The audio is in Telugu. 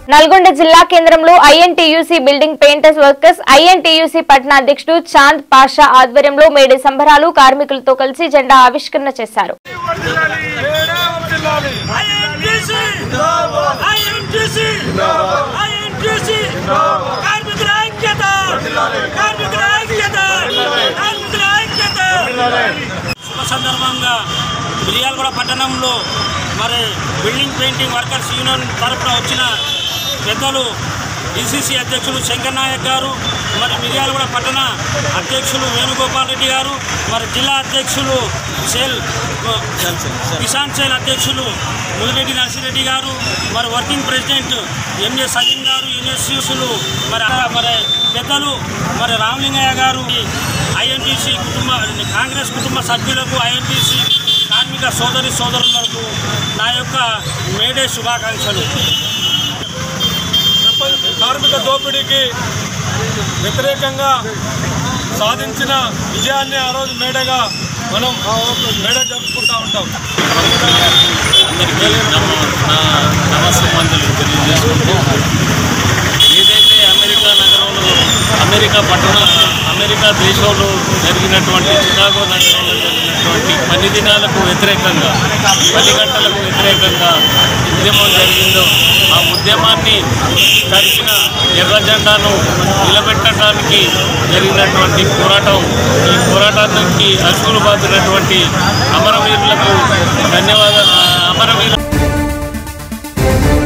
నల్గొండ జిల్లా కేంద్రంలో INTUC building painters workers INTUC పట్న అధ్యక్షుడు చాంద్ పాషా ఆధ్వర్యంలో మేడే సంబరాలు కార్మికులతో కలిసి జెండా ఆవిష్కరణ చేశారు ఐఎన్టీసీ ఐఎన్టీసీ ఐఎన్టీసీ కార్మికుల ఐక్యత కార్మికుల ఐక్యత కార్మికుల ఐక్యత శుభ సందర్భంగా మిర్యాలగూడ పట్టణంలో మరి బిల్డింగ్ పెయింటింగ్ వర్కర్స్ యూనియన్ తరఫున వచ్చిన పెద్దలు డిసిసి అధ్యక్షులు శంకర్ నాయక్ గారు మరి మిర్యాలగూడ పట్టణ అధ్యక్షులు వేణుగోపాల్ రెడ్డి గారు మరి జిల్లా అధ్యక్షులు సెల్ కిసాన్ సెల్ అధ్యక్షులు ముదిరెడ్డి నర్సిరెడ్డి గారు మరి వర్కింగ్ ప్రెసిడెంట్ ఎంఏ సలీం గారు యూనివర్సిటీలు మరి మరి పెద్దలు మరి రామలింగయ్య గారు ఐఎన్టీసీ కుటుంబ కాంగ్రెస్ కుటుంబ సభ్యులకు ఐఎన్టీసీ కార్మిక సోదరి సోదరులకు నా యొక్క మేడే శుభాకాంక్షలు కార్మిక దోపిడీకి వ్యతిరేకంగా సాధించిన విజయాన్ని ఆ రోజు మేడగా మనం మేడ జరుపుకుంటా ఉంటాం అందరికీ నమ నా నమస్సుమంతులు తెలియజేసుకుంటూ ఏదైతే అమెరికా నగరంలో అమెరికా పట్టణ అమెరికా దేశంలో జరిగినటువంటి చికాగో నగరంలో జరిగినటువంటి పని దినాలకు వ్యతిరేకంగా పది గంటలకు వ్యతిరేకంగా ఉద్యమం జరిగిందో ఆ ఉద్యమాన్ని తరిచిన ఎర్ర జెండాను నిలబెట్టడానికి జరిగినటువంటి పోరాటం ఈ పోరాటానికి అర్హులు బాధినటువంటి అమరవీరులకు ధన్యవాదాలు అమరవీరులు